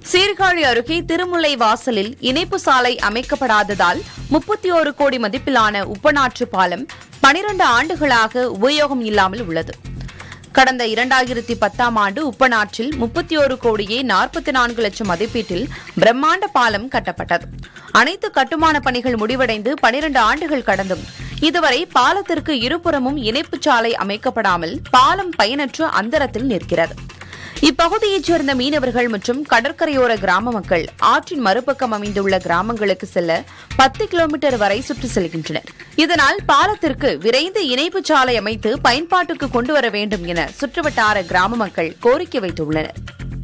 சீர்காழி அருகே திருமுல்லை வாசலில் இணைப்பு சாலை அமைக்கப்படாததால் முப்பத்தி ஒரு கோடி மதிப்பிலான உப்பனாற்று பாலம் பனிரண்டு ஆண்டுகளாக உபயோகம் இல்லாமல் உள்ளது கடந்த இரண்டாயிரத்தி பத்தாம் ஆண்டு உப்பனாற்றில் முப்பத்தி ஒரு கோடியே நாற்பத்தி நான்கு லட்சம் மதிப்பீட்டில் பிரம்மாண்ட பாலம் கட்டப்பட்டது அனைத்து கட்டுமான பணிகள் முடிவடைந்து பனிரண்டு ஆண்டுகள் கடந்தும் இதுவரை பாலத்திற்கு இருபுறமும் இணைப்புச் சாலை அமைக்கப்படாமல் பாலம் பயனற்று அந்தரத்தில் நிற்கிறது இப்பகுதியைச் சேர்ந்த மீனவர்கள் மற்றும் கடற்கரையோர கிராம மக்கள் ஆற்றின் மறுபக்கம் அமைந்துள்ள கிராமங்களுக்கு செல்ல பத்து கிலோமீட்டர் வரை சுற்றி செல்கின்றனர் இதனால் பாலத்திற்கு விரைந்து இணைப்புச் சாலை அமைத்து பயன்பாட்டுக்கு கொண்டு வர வேண்டும் என சுற்றுவட்டார கிராம மக்கள் கோரிக்கை வைத்துள்ளனர்